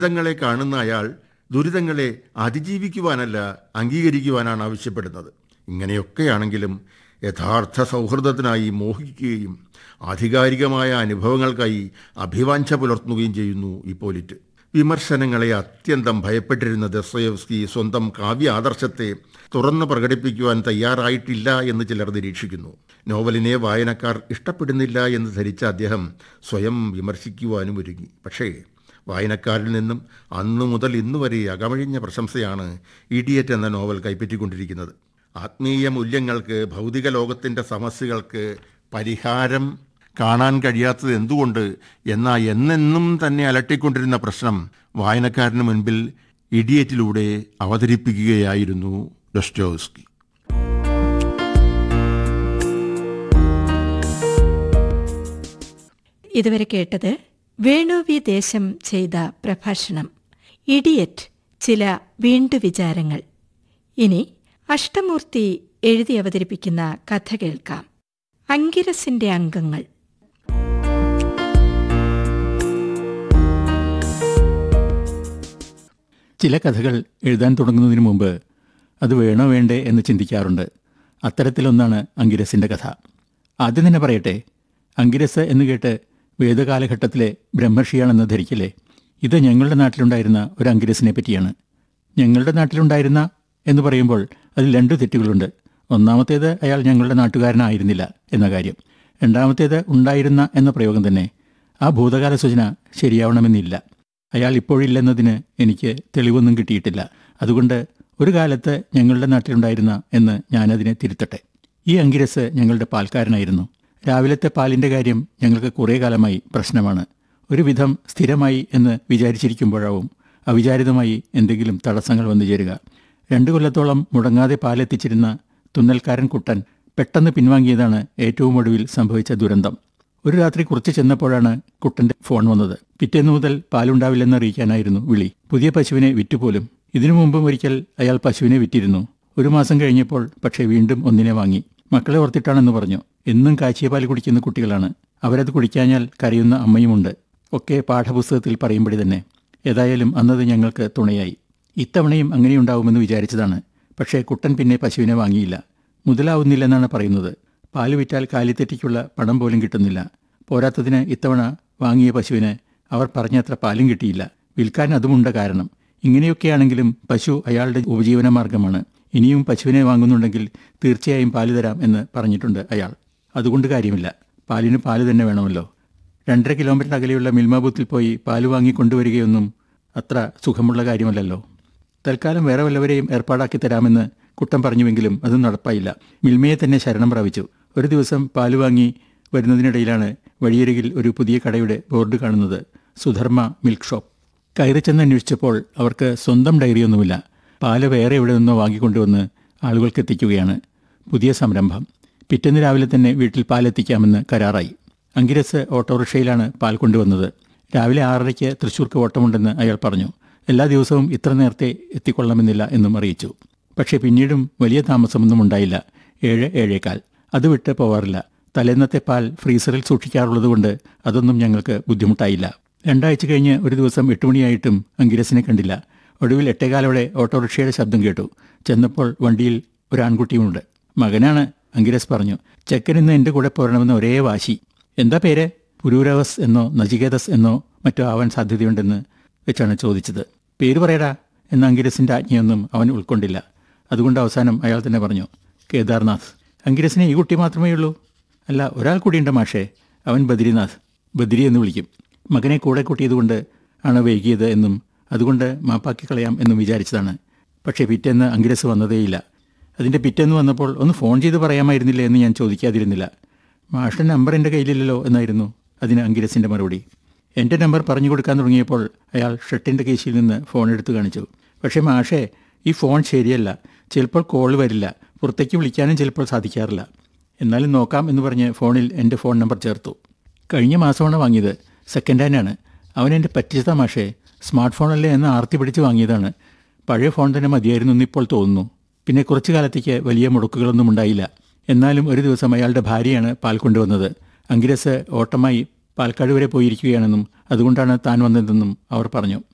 ദുരിതങ്ങളെ കാണുന്ന അയാൾ ദുരിതങ്ങളെ അതിജീവിക്കുവാനല്ല അംഗീകരിക്കുവാനാണ് ആവശ്യപ്പെടുന്നത് ഇങ്ങനെയൊക്കെയാണെങ്കിലും യഥാർത്ഥ സൗഹൃദത്തിനായി മോഹിക്കുകയും ആധികാരികമായ അനുഭവങ്ങൾക്കായി അഭിവാഞ്ച പുലർത്തുകയും ചെയ്യുന്നു ഇപ്പോലിറ്റ് വിമർശനങ്ങളെ അത്യന്തം ഭയപ്പെട്ടിരുന്ന ദസ്തയേവ്സ്കി സ്വന്തം കാവ്യ ആദർശത്തെ തുറന്ന് പ്രകടിപ്പിക്കുവാൻ തയ്യാറായിട്ടില്ല എന്ന് ചിലർ നിരീക്ഷിക്കുന്നു നോവലിനെ വായനക്കാർ ഇഷ്ടപ്പെടുന്നില്ല എന്ന് ധരിച്ച അദ്ദേഹം സ്വയം വിമർശിക്കുവാനും ഒരുങ്ങി പക്ഷേ വായനക്കാരിൽ നിന്നും അന്നു മുതൽ ഇന്നു വരെ അകമഴിഞ്ഞ പ്രശംസയാണ് ഇഡിയറ്റ് എന്ന നോവൽ കൈപ്പറ്റിക്കൊണ്ടിരിക്കുന്നത് ആത്മീയ മൂല്യങ്ങൾക്ക് ഭൗതിക ലോകത്തിൻ്റെ സമസ്യകൾക്ക് പരിഹാരം കാണാൻ കഴിയാത്തത് എന്തുകൊണ്ട് എന്ന എന്നെന്നും തന്നെ അലട്ടിക്കൊണ്ടിരുന്ന പ്രശ്നം വായനക്കാരന് മുൻപിൽ ഇഡിയറ്റിലൂടെ അവതരിപ്പിക്കുകയായിരുന്നു ഡൊസ്റ്റോസ്കി ഇതുവരെ കേട്ടത് വേണു വി ദേശം ചെയ്ത പ്രഭാഷണം ഇഡിയറ്റ് ചില വീണ്ടു വിചാരങ്ങൾ ഇനി അഷ്ടമൂർത്തി എഴുതി അവതരിപ്പിക്കുന്ന കഥ കേൾക്കാം അങ്കിരസിന്റെ അംഗങ്ങൾ ചില കഥകൾ എഴുതാൻ തുടങ്ങുന്നതിന് മുമ്പ് അത് വേണോ വേണ്ടേ എന്ന് ചിന്തിക്കാറുണ്ട് അത്തരത്തിലൊന്നാണ് അങ്കിരസിൻ്റെ കഥ ആദ്യം തന്നെ പറയട്ടെ അങ്കിരസ് എന്ന് കേട്ട് വേദകാലഘട്ടത്തിലെ ബ്രഹ്മർഷിയാണെന്ന് ധരിക്കില്ലേ ഇത് ഞങ്ങളുടെ നാട്ടിലുണ്ടായിരുന്ന ഒരു അങ്കിരസിനെ പറ്റിയാണ് ഞങ്ങളുടെ നാട്ടിലുണ്ടായിരുന്ന എന്ന് പറയുമ്പോൾ അതിൽ രണ്ട് തെറ്റുകളുണ്ട് ഒന്നാമത്തേത് അയാൾ ഞങ്ങളുടെ നാട്ടുകാരനായിരുന്നില്ല എന്ന കാര്യം രണ്ടാമത്തേത് ഉണ്ടായിരുന്ന എന്ന പ്രയോഗം തന്നെ ആ ഭൂതകാല സൂചന ശരിയാവണമെന്നില്ല അയാൾ ഇപ്പോഴില്ലെന്നതിന് എനിക്ക് തെളിവൊന്നും കിട്ടിയിട്ടില്ല അതുകൊണ്ട് ഒരു കാലത്ത് ഞങ്ങളുടെ നാട്ടിലുണ്ടായിരുന്ന എന്ന് ഞാനതിനെ തിരുത്തട്ടെ ഈ അങ്കിരസ് ഞങ്ങളുടെ പാൽക്കാരനായിരുന്നു രാവിലത്തെ പാലിൻ്റെ കാര്യം ഞങ്ങൾക്ക് കുറേ കാലമായി പ്രശ്നമാണ് ഒരുവിധം സ്ഥിരമായി എന്ന് വിചാരിച്ചിരിക്കുമ്പോഴാവും അവിചാരിതമായി എന്തെങ്കിലും തടസ്സങ്ങൾ വന്നു ചേരുക രണ്ടു കൊല്ലത്തോളം മുടങ്ങാതെ പാലെത്തിച്ചിരുന്ന തുന്നൽക്കാരൻ കുട്ടൻ പെട്ടെന്ന് പിൻവാങ്ങിയതാണ് ഏറ്റവും ഒടുവിൽ സംഭവിച്ച ദുരന്തം ഒരു രാത്രി കുറച്ച് ചെന്നപ്പോഴാണ് കുട്ടന്റെ ഫോൺ വന്നത് പിറ്റേന്ന് മുതൽ പാലുണ്ടാവില്ലെന്ന് അറിയിക്കാനായിരുന്നു വിളി പുതിയ പശുവിനെ വിറ്റുപോലും ഇതിനു മുമ്പും ഒരിക്കൽ അയാൾ പശുവിനെ വിറ്റിരുന്നു ഒരു മാസം കഴിഞ്ഞപ്പോൾ പക്ഷേ വീണ്ടും ഒന്നിനെ വാങ്ങി മക്കളെ ഓർത്തിട്ടാണെന്ന് പറഞ്ഞു എന്നും കാച്ചിയ പാൽ കുടിക്കുന്ന കുട്ടികളാണ് അവരത് കുടിക്കാഞ്ഞാൽ കരയുന്ന അമ്മയുമുണ്ട് ഒക്കെ പാഠപുസ്തകത്തിൽ പറയുമ്പടി തന്നെ ഏതായാലും അന്നത് ഞങ്ങൾക്ക് തുണയായി ഇത്തവണയും അങ്ങനെയുണ്ടാവുമെന്ന് വിചാരിച്ചതാണ് പക്ഷേ കുട്ടൻ പിന്നെ പശുവിനെ വാങ്ങിയില്ല മുതലാവുന്നില്ലെന്നാണ് പറയുന്നത് പാല് വിറ്റാൽ കാലിത്തെറ്റിക്കുള്ള പണം പോലും കിട്ടുന്നില്ല പോരാത്തതിന് ഇത്തവണ വാങ്ങിയ പശുവിന് അവർ പറഞ്ഞത്ര പാലും കിട്ടിയില്ല വിൽക്കാൻ അതുമുണ്ട് കാരണം ഇങ്ങനെയൊക്കെയാണെങ്കിലും പശു അയാളുടെ ഉപജീവന മാർഗമാണ് ഇനിയും പശുവിനെ വാങ്ങുന്നുണ്ടെങ്കിൽ തീർച്ചയായും പാല് തരാം എന്ന് പറഞ്ഞിട്ടുണ്ട് അയാൾ അതുകൊണ്ട് കാര്യമില്ല പാലിന് പാല് തന്നെ വേണമല്ലോ രണ്ടര കിലോമീറ്റർ അകലെയുള്ള മിൽമ ബൂത്തിൽ പോയി പാല് വാങ്ങി കൊണ്ടുവരികയൊന്നും അത്ര സുഖമുള്ള കാര്യമല്ലല്ലോ തൽക്കാലം വേറെ വല്ലവരെയും ഏർപ്പാടാക്കി തരാമെന്ന് കുട്ടൻ പറഞ്ഞുവെങ്കിലും അത് നടപ്പായില്ല മിൽമയെ തന്നെ ശരണം പ്രാപിച്ചു ഒരു ദിവസം പാല് വാങ്ങി വരുന്നതിനിടയിലാണ് വഴിയരികിൽ ഒരു പുതിയ കടയുടെ ബോർഡ് കാണുന്നത് സുധർമ്മ മിൽക്ക് ഷോപ്പ് കയറി ചെന്ന് അന്വേഷിച്ചപ്പോൾ അവർക്ക് സ്വന്തം ഡയറിയൊന്നുമില്ല പാല് വേറെ എവിടെ നിന്നോ വാങ്ങിക്കൊണ്ടുവന്ന് ആളുകൾക്ക് എത്തിക്കുകയാണ് പുതിയ സംരംഭം പിറ്റേന്ന് രാവിലെ തന്നെ വീട്ടിൽ പാലെത്തിക്കാമെന്ന് കരാറായി അങ്കിരസ് ഓട്ടോറിക്ഷയിലാണ് പാൽ കൊണ്ടുവന്നത് രാവിലെ ആറരയ്ക്ക് തൃശ്ശൂർക്ക് ഓട്ടമുണ്ടെന്ന് അയാൾ പറഞ്ഞു എല്ലാ ദിവസവും ഇത്ര നേരത്തെ എത്തിക്കൊള്ളണമെന്നില്ല എന്നും അറിയിച്ചു പക്ഷേ പിന്നീടും വലിയ താമസമൊന്നും ഉണ്ടായില്ല ഏഴ് ഏഴേക്കാൽ അത് വിട്ട് പോവാറില്ല തലേന്നത്തെ പാൽ ഫ്രീസറിൽ സൂക്ഷിക്കാറുള്ളതുകൊണ്ട് അതൊന്നും ഞങ്ങൾക്ക് ബുദ്ധിമുട്ടായില്ല രണ്ടാഴ്ച കഴിഞ്ഞ് ഒരു ദിവസം എട്ടുമണിയായിട്ടും അങ്കിരസിനെ കണ്ടില്ല ഒടുവിൽ എട്ടേകാലോടെ ഓട്ടോറിക്ഷയുടെ ശബ്ദം കേട്ടു ചെന്നപ്പോൾ വണ്ടിയിൽ ഒരു ആൺകുട്ടിയുമുണ്ട് മകനാണ് അങ്കിരസ് പറഞ്ഞു ചെക്കൻ ഇന്ന് എൻ്റെ കൂടെ പോരണമെന്ന് ഒരേ വാശി എന്താ പേര് പുരൂരവസ് എന്നോ നചികേതസ് എന്നോ മറ്റോ ആവാൻ സാധ്യതയുണ്ടെന്ന് വെച്ചാണ് ചോദിച്ചത് പേര് പറയടാ എന്ന അങ്കിരസിൻ്റെ ആജ്ഞയൊന്നും അവൻ ഉൾക്കൊണ്ടില്ല അതുകൊണ്ട് അവസാനം അയാൾ തന്നെ പറഞ്ഞു കേദാർനാഥ് അങ്കിരസിനെ ഈ കുട്ടി മാത്രമേ ഉള്ളൂ അല്ല ഒരാൾ കൂടിയുണ്ട് മാഷേ അവൻ ബദ്രിനാഥ് ബദ്രി എന്ന് വിളിക്കും മകനെ കൂടെ കൂട്ടിയതുകൊണ്ട് ആണ് വൈകിയത് എന്നും അതുകൊണ്ട് മാപ്പാക്കി കളയാം എന്നും വിചാരിച്ചതാണ് പക്ഷേ പിറ്റേന്ന് അങ്കിരസ് വന്നതേയില്ല അതിൻ്റെ പിറ്റേന്ന് വന്നപ്പോൾ ഒന്ന് ഫോൺ ചെയ്ത് പറയാമായിരുന്നില്ല എന്ന് ഞാൻ ചോദിക്കാതിരുന്നില്ല മാഷിൻ്റെ നമ്പർ എൻ്റെ കയ്യിലില്ലല്ലോ എന്നായിരുന്നു അതിന് അങ്കിരസിൻ്റെ മറുപടി എൻ്റെ നമ്പർ പറഞ്ഞു കൊടുക്കാൻ തുടങ്ങിയപ്പോൾ അയാൾ ഷർട്ടിൻ്റെ കേസിൽ നിന്ന് ഫോൺ എടുത്ത് കാണിച്ചു പക്ഷേ മാഷേ ഈ ഫോൺ ശരിയല്ല ചിലപ്പോൾ കോൾ വരില്ല പുറത്തേക്ക് വിളിക്കാനും ചിലപ്പോൾ സാധിക്കാറില്ല എന്നാലും നോക്കാം എന്ന് പറഞ്ഞ് ഫോണിൽ എൻ്റെ ഫോൺ നമ്പർ ചേർത്തു കഴിഞ്ഞ മാസമാണ് വാങ്ങിയത് സെക്കൻഡ് ഹാൻഡാണ് അവൻ എൻ്റെ പറ്റിച്ചതാ മാഷേ സ്മാർട്ട് ഫോണല്ലേ എന്ന് ആർത്തി പിടിച്ച് വാങ്ങിയതാണ് പഴയ ഫോൺ തന്നെ മതിയായിരുന്നു എന്നിപ്പോൾ തോന്നുന്നു പിന്നെ കുറച്ചു കാലത്തേക്ക് വലിയ മുടക്കുകളൊന്നും ഉണ്ടായില്ല എന്നാലും ഒരു ദിവസം അയാളുടെ ഭാര്യയാണ് പാൽ കൊണ്ടുവന്നത് അങ്കിരസ് ഓട്ടമായി പാലക്കാട് വരെ പോയിരിക്കുകയാണെന്നും അതുകൊണ്ടാണ് താൻ വന്നതെന്നും അവർ പറഞ്ഞു